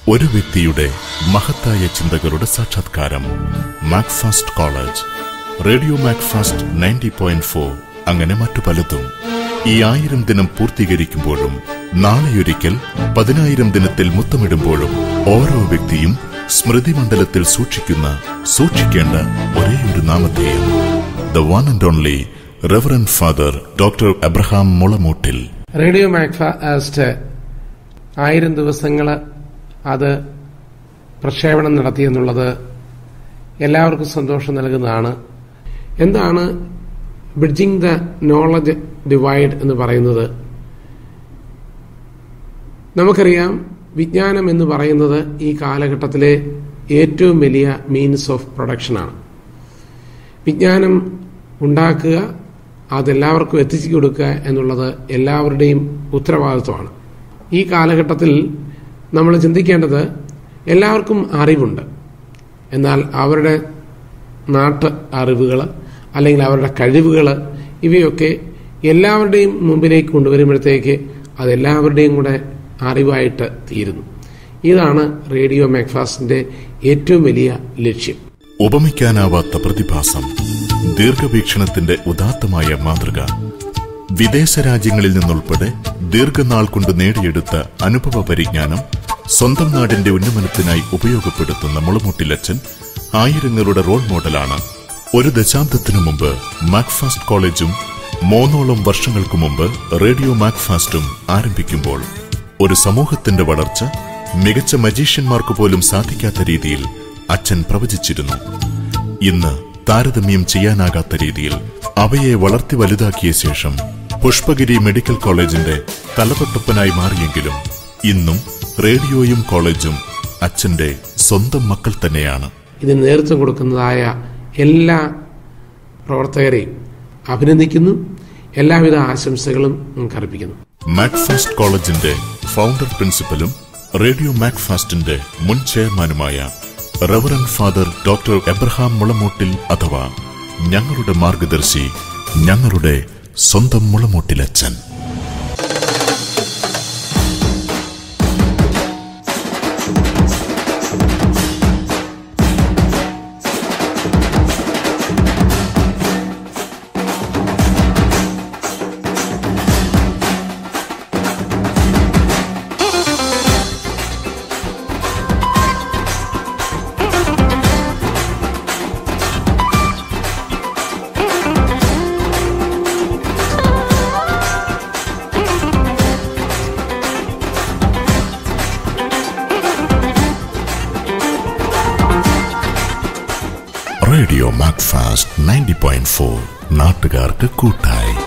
ഒരു വ്യക്തിയുടെ മഹത്തായ ചിന്തകളുടെ സാക്ഷാത്കാരം Macfast college radio Macfast ninety point four അങ്ങനെ മറ്റു പലതും ഈ ആയിരം ദിനം പൂർത്തീകരിക്കുമ്പോഴും നാളെയൊരിക്കൽ പതിനായിരം ദിനത്തിൽ മുത്തമിടുമ്പോഴും ഓരോ വ്യക്തിയും സ്മൃതി മണ്ഡലത്തിൽ സൂക്ഷിക്കുന്ന സൂക്ഷിക്കേണ്ട ഒരേയൊരു നാമധേയം the one and only reverend father doctor Abraham Mulamoottil radio Macfast ആയിരം ദിവസങ്ങൾ അത് പ്രക്ഷേപണം നടത്തിയെന്നുള്ളത് എല്ലാവർക്കും സന്തോഷം നൽകുന്നതാണ് എന്താണ് ബ്രിഡ്ജിംഗ് ദ നോളജ് ഡിവൈഡ് എന്ന് പറയുന്നത് നമുക്കറിയാം വിജ്ഞാനം എന്ന് പറയുന്നത് ഈ കാലഘട്ടത്തിലെ ഏറ്റവും വലിയ മീൻസ് ഓഫ് പ്രൊഡക്ഷനാണ് വിജ്ഞാനം ഉണ്ടാക്കുക അതെല്ലാവർക്കും എത്തിച്ചു കൊടുക്കുക എന്നുള്ളത് എല്ലാവരുടെയും ഉത്തരവാദിത്വമാണ് ഈ കാലഘട്ടത്തിൽ നമ്മൾ ചിന്തിക്കേണ്ടത് എല്ലാവർക്കും അറിവുണ്ട് എന്നാൽ അവരുടെ നാട്ട് അറിവുകൾ അല്ലെങ്കിൽ അവരുടെ കഴിവുകൾ ഇവയൊക്കെ എല്ലാവരുടെയും മുമ്പിലേക്ക് കൊണ്ടുവരുമ്പോഴത്തേക്ക് അതെല്ലാവരുടെയും കൂടെ അറിവായിട്ട് തീരുന്നു ഇതാണ് റേഡിയോ മാക്ഫാസ്റ്റിന്റെ ഏറ്റവും വലിയ ലക്ഷ്യം ഉപമിക്കാനാവാത്ത പ്രതിഭാസം ദീർഘവീക്ഷണത്തിന്റെ ഉദാത്തമായ മാതൃക വിദേശ രാജ്യങ്ങളിൽ നിന്നുൾപ്പെടെ ദീർഘനാൾ കൊണ്ട് നേടിയെടുത്ത അനുഭവ പരിജ്ഞാനം സ്വന്തം നാടിന്റെ ഉന്നമനത്തിനായി ഉപയോഗപ്പെടുത്തുന്ന മുളമുട്ടിലച്ചൻ ആയിരങ്ങളുടെ റോൾ മോഡലാണ് ഒരു ദശാബ്ദത്തിനു മുമ്പ് മാക്ഫാസ്റ്റ് കോളേജും മൂന്നോളം വർഷങ്ങൾക്കു മുമ്പ് റേഡിയോ മാക്ഫാസ്റ്റും ആരംഭിക്കുമ്പോൾ ഒരു സമൂഹത്തിന്റെ വളർച്ച മികച്ച മജീഷ്യന്മാർക്ക് പോലും സാധിക്കാത്ത രീതിയിൽ അച്ഛൻ പ്രവചിച്ചിരുന്നു ഇന്ന് താരതമ്യം ചെയ്യാനാകാത്ത രീതിയിൽ അവയെ വളർത്തി വലുതാക്കിയ ശേഷം പുഷ്പഗിരി മെഡിക്കൽ കോളേജിന്റെ തലതൊട്ടപ്പനായി മാറിയെങ്കിലും ഇന്നും റേഡിയോയും കോളേജും അച്ഛന്റെ സ്വന്തം മക്കൾ തന്നെയാണ് ഇതിന് നേതൃത്വം കൊടുക്കുന്നതായ എല്ലാ പ്രവർത്തകരെയും അഭിനന്ദിക്കുന്നു എല്ലാവിധ ആശംസകളും നമുക്ക് അർപ്പിക്കുന്നു മാക്ഫാസ്റ്റ് കോളേജിന്റെ ഫൗണ്ടർ പ്രിൻസിപ്പലും റേഡിയോ മാക്ഫാസ്റ്റിന്റെ മുൻ ചെയർമാനുമായ reverend father doctor Abraham Mulamoottil അഥവാ ഞങ്ങളുടെ മാർഗദർശി ഞങ്ങളുടെ സ്വന്തം മുളമൂട്ടിലച്ചൻ radio Macfast ninety point four നാട്ടുകാർക്ക് കൂട്ടായി